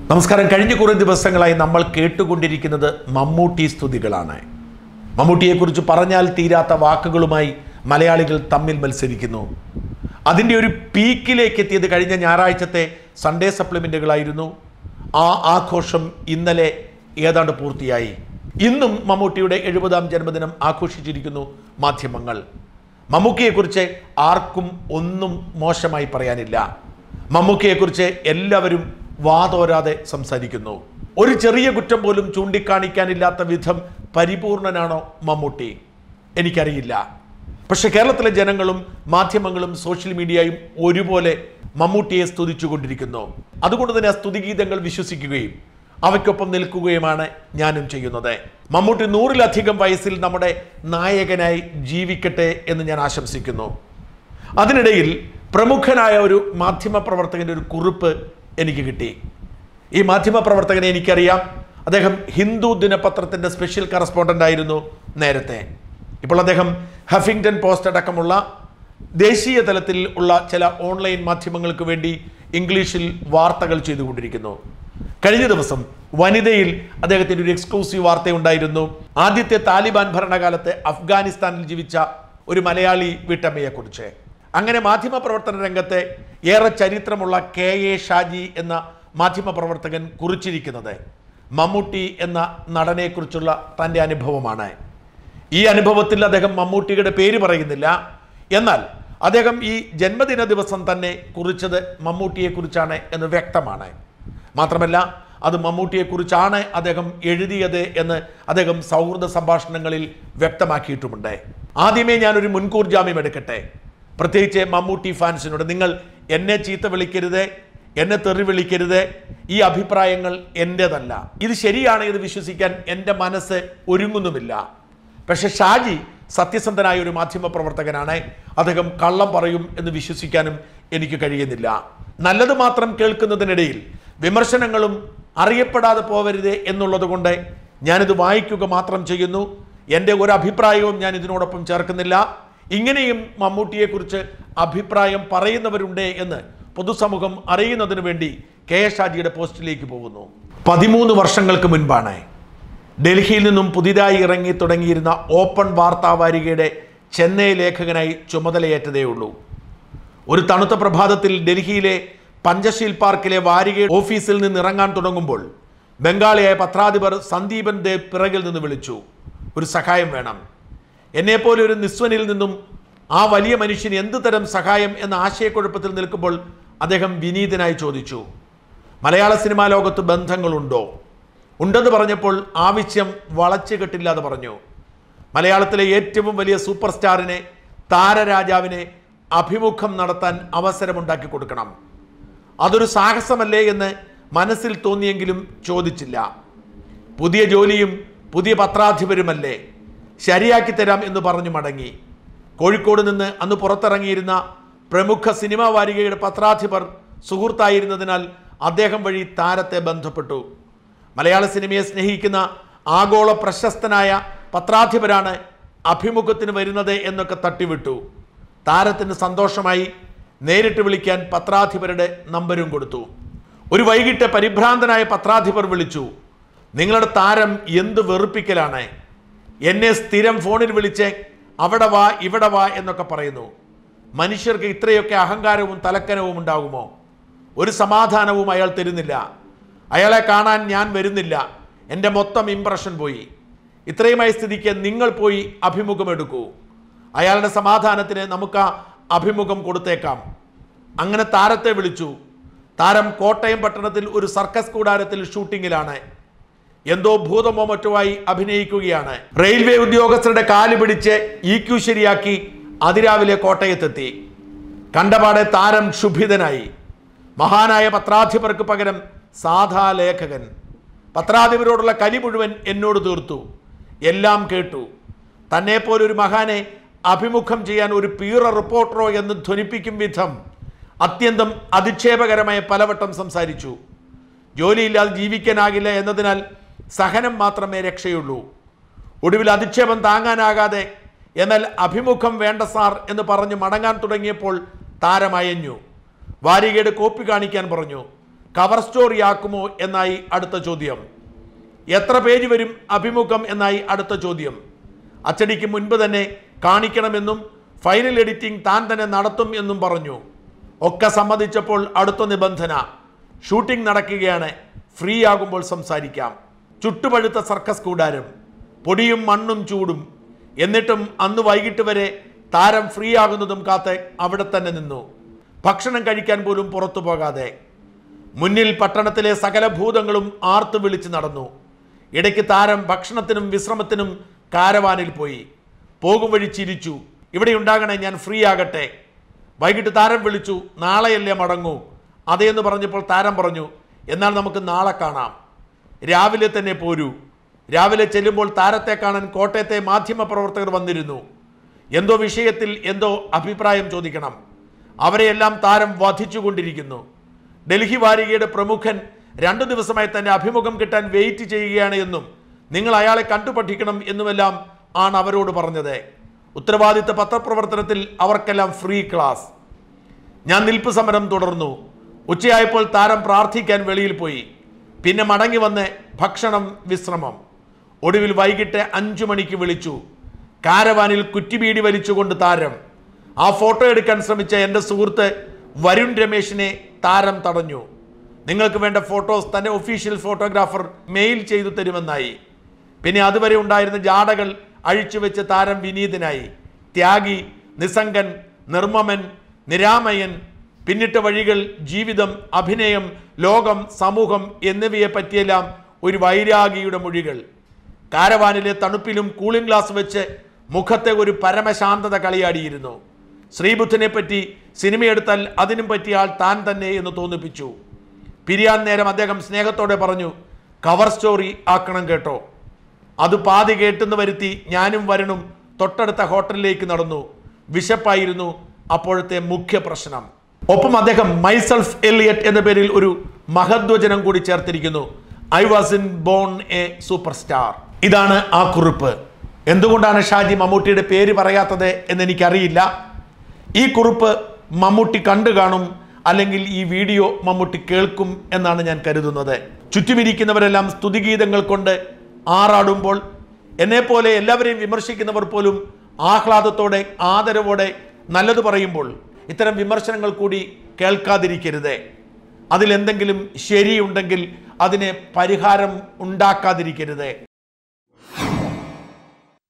നമസ്കാരം കഴിഞ്ഞ കുറേ ദിവസങ്ങളായി നമ്മൾ കേട്ടുകൊണ്ടിരിക്കുന്നത് മമ്മൂട്ടി സ്തുതികളാണ് മമ്മൂട്ടിയെക്കുറിച്ച് പറഞ്ഞാൽ തീരാത്ത വാക്കുകളുമായി മലയാളികൾ തമ്മിൽ മത്സരിക്കുന്നു അതിൻ്റെ ഒരു പീക്കിലേക്ക് എത്തിയത് കഴിഞ്ഞ ഞായറാഴ്ചത്തെ സൺഡേ സപ്ലിമെൻറ്റുകളായിരുന്നു ആ ആഘോഷം ഇന്നലെ ഏതാണ്ട് പൂർത്തിയായി ഇന്നും മമ്മൂട്ടിയുടെ എഴുപതാം ജന്മദിനം ആഘോഷിച്ചിരിക്കുന്നു മാധ്യമങ്ങൾ മമ്മൂക്കിയെക്കുറിച്ച് ആർക്കും ഒന്നും മോശമായി പറയാനില്ല മമ്മൂക്കയെക്കുറിച്ച് എല്ലാവരും വാതോരാതെ സംസാരിക്കുന്നു ഒരു ചെറിയ കുറ്റം പോലും ചൂണ്ടിക്കാണിക്കാനില്ലാത്ത വിധം പരിപൂർണനാണോ മമ്മൂട്ടി എനിക്കറിയില്ല പക്ഷെ കേരളത്തിലെ ജനങ്ങളും മാധ്യമങ്ങളും സോഷ്യൽ മീഡിയയും ഒരുപോലെ മമ്മൂട്ടിയെ സ്തുതിച്ചുകൊണ്ടിരിക്കുന്നു അതുകൊണ്ട് തന്നെ ആ സ്തുതിഗീതങ്ങൾ വിശ്വസിക്കുകയും അവയ്ക്കൊപ്പം നിൽക്കുകയുമാണ് ഞാനും ചെയ്യുന്നത് മമ്മൂട്ടി നൂറിലധികം വയസ്സിൽ നമ്മുടെ നായകനായി ജീവിക്കട്ടെ എന്ന് ഞാൻ ആശംസിക്കുന്നു അതിനിടയിൽ പ്രമുഖനായ ഒരു മാധ്യമ പ്രവർത്തകൻ്റെ ഒരു കുറിപ്പ് എനിക്ക് കിട്ടി ഈ മാധ്യമ പ്രവർത്തകനെ എനിക്കറിയാം അദ്ദേഹം ഹിന്ദു ദിനപത്രത്തിൻ്റെ സ്പെഷ്യൽ കറസ്പോണ്ടൻ്റ് ആയിരുന്നു നേരത്തെ ഇപ്പോൾ അദ്ദേഹം ഹഫിംഗ്ടൺ പോസ്റ്റ് അടക്കമുള്ള ദേശീയ തലത്തിൽ ഉള്ള ചില ഓൺലൈൻ മാധ്യമങ്ങൾക്ക് വേണ്ടി ഇംഗ്ലീഷിൽ വാർത്തകൾ ചെയ്തുകൊണ്ടിരിക്കുന്നു കഴിഞ്ഞ ദിവസം വനിതയിൽ അദ്ദേഹത്തിന് ഒരു എക്സ്ക്ലൂസീവ് വാർത്തയുണ്ടായിരുന്നു ആദ്യത്തെ താലിബാൻ ഭരണകാലത്ത് അഫ്ഗാനിസ്ഥാനിൽ ജീവിച്ച ഒരു മലയാളി വീട്ടമ്മയെക്കുറിച്ച് അങ്ങനെ മാധ്യമ പ്രവർത്തന രംഗത്തെ ഏറെ ചരിത്രമുള്ള കെ എ ഷാജി എന്ന മാധ്യമ പ്രവർത്തകൻ കുറിച്ചിരിക്കുന്നത് മമ്മൂട്ടി എന്ന നടനെക്കുറിച്ചുള്ള തൻ്റെ അനുഭവമാണ് ഈ അനുഭവത്തിൽ അദ്ദേഹം മമ്മൂട്ടിയുടെ പേര് പറയുന്നില്ല എന്നാൽ അദ്ദേഹം ഈ ജന്മദിന ദിവസം തന്നെ കുറിച്ചത് മമ്മൂട്ടിയെക്കുറിച്ചാണ് എന്ന് വ്യക്തമാണ് മാത്രമല്ല അത് മമ്മൂട്ടിയെക്കുറിച്ചാണ് അദ്ദേഹം എഴുതിയത് എന്ന് അദ്ദേഹം സൗഹൃദ സംഭാഷണങ്ങളിൽ വ്യക്തമാക്കിയിട്ടുമുണ്ട് ആദ്യമേ ഞാനൊരു മുൻകൂർ ജാമ്യം എടുക്കട്ടെ പ്രത്യേകിച്ച് മമ്മൂട്ടി ഫാൻസിനോട് നിങ്ങൾ എന്നെ ചീത്ത വിളിക്കരുത് എന്നെ തെറി വിളിക്കരുത് ഈ അഭിപ്രായങ്ങൾ എൻ്റെതല്ല ഇത് ശരിയാണ് ഇത് വിശ്വസിക്കാൻ എൻ്റെ മനസ്സ് ഒരുങ്ങുന്നുമില്ല പക്ഷെ ഷാജി സത്യസന്ധനായ ഒരു മാധ്യമ പ്രവർത്തകനാണ് അദ്ദേഹം കള്ളം പറയും എന്ന് വിശ്വസിക്കാനും എനിക്ക് കഴിയുന്നില്ല നല്ലത് മാത്രം കേൾക്കുന്നതിനിടയിൽ വിമർശനങ്ങളും അറിയപ്പെടാതെ പോവരുത് എന്നുള്ളത് കൊണ്ട് ഞാനിത് വായിക്കുക മാത്രം ചെയ്യുന്നു എൻ്റെ ഒരു അഭിപ്രായവും ഞാൻ ഇതിനോടൊപ്പം ചേർക്കുന്നില്ല ഇങ്ങനെയും മമ്മൂട്ടിയെക്കുറിച്ച് അഭിപ്രായം പറയുന്നവരുണ്ട് എന്ന് പൊതുസമൂഹം അറിയുന്നതിന് വേണ്ടി കെ എസ് ഷാജിയുടെ പോസ്റ്റിലേക്ക് പോകുന്നു പതിമൂന്ന് വർഷങ്ങൾക്ക് മുൻപാണ് ഡൽഹിയിൽ നിന്നും പുതിയതായി ഇറങ്ങി തുടങ്ങിയിരുന്ന ഓപ്പൺ വാർത്താവാരികയുടെ ചെന്നൈ ലേഖകനായി ചുമതലയേറ്റതേ ഉള്ളൂ ഒരു തണുത്ത പ്രഭാതത്തിൽ ഡൽഹിയിലെ പഞ്ചശീൽ പാർക്കിലെ വാരിക ഓഫീസിൽ നിന്ന് ഇറങ്ങാൻ തുടങ്ങുമ്പോൾ ബംഗാളിയായ പത്രാധിപർ സന്ദീപൻ ദേവ് പിറകിൽ നിന്ന് വിളിച്ചു ഒരു സഹായം വേണം എന്നെപ്പോലെ ഒരു നിസ്വനിൽ നിന്നും ആ വലിയ മനുഷ്യന് എന്ത് തരം സഹായം എന്ന ആശയക്കുഴപ്പത്തിൽ നിൽക്കുമ്പോൾ അദ്ദേഹം വിനീതനായി ചോദിച്ചു മലയാള സിനിമാ ലോകത്ത് ബന്ധങ്ങളുണ്ടോ ഉണ്ടെന്ന് പറഞ്ഞപ്പോൾ ആവശ്യം വളച്ചു കെട്ടില്ലാതെ പറഞ്ഞു മലയാളത്തിലെ ഏറ്റവും വലിയ സൂപ്പർ സ്റ്റാറിനെ താരരാജാവിനെ അഭിമുഖം നടത്താൻ അവസരമുണ്ടാക്കി കൊടുക്കണം അതൊരു സാഹസമല്ലേ എന്ന് മനസ്സിൽ തോന്നിയെങ്കിലും ചോദിച്ചില്ല പുതിയ ജോലിയും പുതിയ പത്രാധിപരുമല്ലേ ശരിയാക്കി തരാം എന്ന് പറഞ്ഞു മടങ്ങി കോഴിക്കോട് നിന്ന് അന്ന് പുറത്തിറങ്ങിയിരുന്ന പ്രമുഖ സിനിമാ വാരികയുടെ പത്രാധിപർ സുഹൃത്തായിരുന്നതിനാൽ അദ്ദേഹം വഴി താരത്തെ ബന്ധപ്പെട്ടു മലയാള സിനിമയെ സ്നേഹിക്കുന്ന ആഗോള പ്രശസ്തനായ പത്രാധിപരാണ് അഭിമുഖത്തിന് വരുന്നത് എന്നൊക്കെ തട്ടിവിട്ടു താരത്തിന് സന്തോഷമായി നേരിട്ട് വിളിക്കാൻ പത്രാധിപരുടെ നമ്പരും കൊടുത്തു ഒരു വൈകിട്ട് പരിഭ്രാന്തനായ പത്രാധിപർ വിളിച്ചു നിങ്ങളുടെ താരം എന്ത് വെറുപ്പിക്കലാണ് എന്നെ സ്ഥിരം ഫോണിൽ വിളിച്ച് അവിടെ വാ ഇവിടെ വാ എന്നൊക്കെ പറയുന്നു മനുഷ്യർക്ക് ഇത്രയൊക്കെ അഹങ്കാരവും തലക്കനവും ഉണ്ടാകുമോ ഒരു സമാധാനവും അയാൾ തരുന്നില്ല അയാളെ കാണാൻ ഞാൻ വരുന്നില്ല എൻ്റെ മൊത്തം ഇംപ്രഷൻ പോയി ഇത്രയുമായ സ്ഥിതിക്ക് നിങ്ങൾ പോയി അഭിമുഖം എടുക്കൂ അയാളുടെ സമാധാനത്തിന് നമുക്ക് ആ അഭിമുഖം കൊടുത്തേക്കാം അങ്ങനെ താരത്തെ വിളിച്ചു താരം കോട്ടയം പട്ടണത്തിൽ ഒരു സർക്കസ് കൂടാരത്തിൽ ഷൂട്ടിങ്ങിലാണ് എന്തോ ഭൂതമോ മറ്റോ ആയി അഭിനയിക്കുകയാണ് റെയിൽവേ ഉദ്യോഗസ്ഥരുടെ കാല് പിടിച്ച് ഇ ക്യു ശരിയാക്കി അതിരാവിലെ കോട്ടയത്തെത്തി കണ്ടപാടെ താരം ക്ഷുഭിതനായി മഹാനായ പത്രാധിപർക്ക് പകരം സാധാ ലേഖകൻ പത്രാധിപരോടുള്ള കലി മുഴുവൻ എന്നോട് തീർത്തു എല്ലാം കേട്ടു തന്നെ പോലൊരു മഹാനെ അഭിമുഖം ചെയ്യാൻ ഒരു പീറ റിപ്പോർട്ടറോ എന്ന് ധ്വനിപ്പിക്കും വിധം അത്യന്തം അധിക്ഷേപകരമായ പലവട്ടം സംസാരിച്ചു ജോലിയില്ലാതെ ജീവിക്കാനാകില്ല എന്നതിനാൽ സഹനം മാത്രമേ രക്ഷയുള്ളൂ ഒടുവിൽ അധിക്ഷേപം താങ്ങാനാകാതെ എന്നാൽ അഭിമുഖം വേണ്ട സാർ എന്ന് പറഞ്ഞ് മടങ്ങാൻ തുടങ്ങിയപ്പോൾ താരമയഞ്ഞു വാരികയുടെ കോപ്പി കാണിക്കാൻ പറഞ്ഞു കവർ സ്റ്റോറി ആക്കുമോ എന്നായി അടുത്ത ചോദ്യം എത്ര പേജ് വരും അഭിമുഖം എന്നായി അടുത്ത ചോദ്യം അച്ചടിക്ക് മുൻപ് തന്നെ കാണിക്കണമെന്നും ഫൈനൽ എഡിറ്റിംഗ് താൻ തന്നെ നടത്തും എന്നും പറഞ്ഞു ഒക്കെ സമ്മതിച്ചപ്പോൾ അടുത്ത നിബന്ധന ഷൂട്ടിംഗ് നടക്കുകയാണ് ഫ്രീ ആകുമ്പോൾ സംസാരിക്കാം ചുട്ടുപഴുത്ത സർക്കസ് കൂടാരം പൊടിയും മണ്ണും ചൂടും എന്നിട്ടും അന്ന് വൈകിട്ട് വരെ താരം ഫ്രീ ആകുന്നതും കാത്ത് അവിടെ തന്നെ നിന്നു ഭക്ഷണം കഴിക്കാൻ പോലും പുറത്തു പോകാതെ മുന്നിൽ പട്ടണത്തിലെ സകല ഭൂതങ്ങളും ആർത്തു വിളിച്ച് നടന്നു ഇടയ്ക്ക് താരം ഭക്ഷണത്തിനും വിശ്രമത്തിനും കാരവാനിൽ പോയി പോകും വഴി ചിരിച്ചു ഇവിടെ ഉണ്ടാകണേ ഞാൻ ഫ്രീ ആകട്ടെ വൈകിട്ട് താരം വിളിച്ചു നാളെയല്ലേ മടങ്ങൂ അതേന്ന് പറഞ്ഞപ്പോൾ താരം പറഞ്ഞു എന്നാൽ നമുക്ക് നാളെ കാണാം രാവിലെ തന്നെ പോരൂ രാവിലെ ചെല്ലുമ്പോൾ താരത്തെ കാണാൻ കോട്ടയത്തെ മാധ്യമ പ്രവർത്തകർ വന്നിരുന്നു എന്തോ വിഷയത്തിൽ എന്തോ അഭിപ്രായം ചോദിക്കണം അവരെയെല്ലാം താരം വധിച്ചുകൊണ്ടിരിക്കുന്നു ഡൽഹി വാരികയുടെ പ്രമുഖൻ രണ്ടു ദിവസമായി തന്റെ അഭിമുഖം കിട്ടാൻ വെയിറ്റ് ചെയ്യുകയാണ് എന്നും നിങ്ങൾ അയാളെ കണ്ടുപഠിക്കണം എന്നുമെല്ലാം ആണ് അവരോട് പറഞ്ഞത് ഉത്തരവാദിത്ത പത്രപ്രവർത്തനത്തിൽ അവർക്കെല്ലാം ഫ്രീ ക്ലാസ് ഞാൻ നിൽപ്പ് സമരം തുടർന്നു ഉച്ചയായപ്പോൾ താരം പ്രാർത്ഥിക്കാൻ വെളിയിൽ പോയി പിന്നെ മടങ്ങി വന്ന് ഭക്ഷണം വിശ്രമം ഒടുവിൽ വൈകിട്ട് അഞ്ചു മണിക്ക് വിളിച്ചു കാരവാനിൽ കുറ്റിബീടി വലിച്ചുകൊണ്ട് താരം ആ ഫോട്ടോ എടുക്കാൻ ശ്രമിച്ച എൻ്റെ സുഹൃത്ത് വരുൺ രമേശിനെ താരം തടഞ്ഞു നിങ്ങൾക്ക് വേണ്ട ഫോട്ടോസ് തന്റെ ഒഫീഷ്യൽ ഫോട്ടോഗ്രാഫർ മെയിൽ ചെയ്തു തരുമെന്നായി പിന്നെ അതുവരെ ഉണ്ടായിരുന്ന ജാടകൾ അഴിച്ചുവെച്ച് താരം വിനീതനായി ത്യാഗി നിസ്സംഗൻ നിർമ്മമൻ നിരാമയൻ പിന്നിട്ട വഴികൾ ജീവിതം അഭിനയം ലോകം സമൂഹം എന്നിവയെ പറ്റിയെല്ലാം ഒരു വൈരാഗിയുടെ മൊഴികൾ കാരവാനിലെ തണുപ്പിലും കൂളിംഗ് ഗ്ലാസ് വെച്ച് മുഖത്തെ ഒരു പരമശാന്തത കളിയാടിയിരുന്നു ശ്രീബുദ്ധനെ പറ്റി സിനിമയെടുത്താൽ അതിനും പറ്റിയ ആൾ താൻ തന്നെ എന്ന് തോന്നിപ്പിച്ചു പിരിയാൻ നേരം അദ്ദേഹം സ്നേഹത്തോടെ പറഞ്ഞു കവർ സ്റ്റോറി ആക്കണം കേട്ടോ അത് പാതി കേട്ടെന്ന് വരുത്തി ഞാനും വരണും തൊട്ടടുത്ത ഹോട്ടലിലേക്ക് നടന്നു വിശപ്പായിരുന്നു അപ്പോഴത്തെ മുഖ്യ പ്രശ്നം ഒപ്പം അദ്ദേഹം മൈസെൽഫ് എലിയറ്റ് എന്ന പേരിൽ ഒരു മഹദ്വചനം കൂടി ചേർത്തിരിക്കുന്നു I was in born a super star ഇതാണ് ആ കുറിപ്പ് എന്തുകൊണ്ടാണ് ഷാജി മമ്മൂട്ടിയുടെ പേര് പറയാത്തത് എന്ന് എനിക്കറിയില്ല ഈ കുറിപ്പ് മമ്മൂട്ടി കണ്ടു കാണും അല്ലെങ്കിൽ ഈ വീഡിയോ മമ്മൂട്ടി കേൾക്കും എന്നാണ് ഞാൻ കരുതുന്നത് ചുറ്റുമിരിക്കുന്നവരെല്ലാം സ്തുതിഗീതങ്ങൾ കൊണ്ട് ആറാടുമ്പോൾ എന്നെപ്പോലെ എല്ലാവരെയും വിമർശിക്കുന്നവർ പോലും ആഹ്ലാദത്തോടെ ആദരവോടെ നല്ലത് പറയുമ്പോൾ ഇത്തരം വിമർശനങ്ങൾ കൂടി കേൾക്കാതിരിക്കരുത് അതിലെന്തെങ്കിലും ശരിയുണ്ടെങ്കിൽ അതിന് പരിഹാരം ഉണ്ടാക്കാതിരിക്കരുത്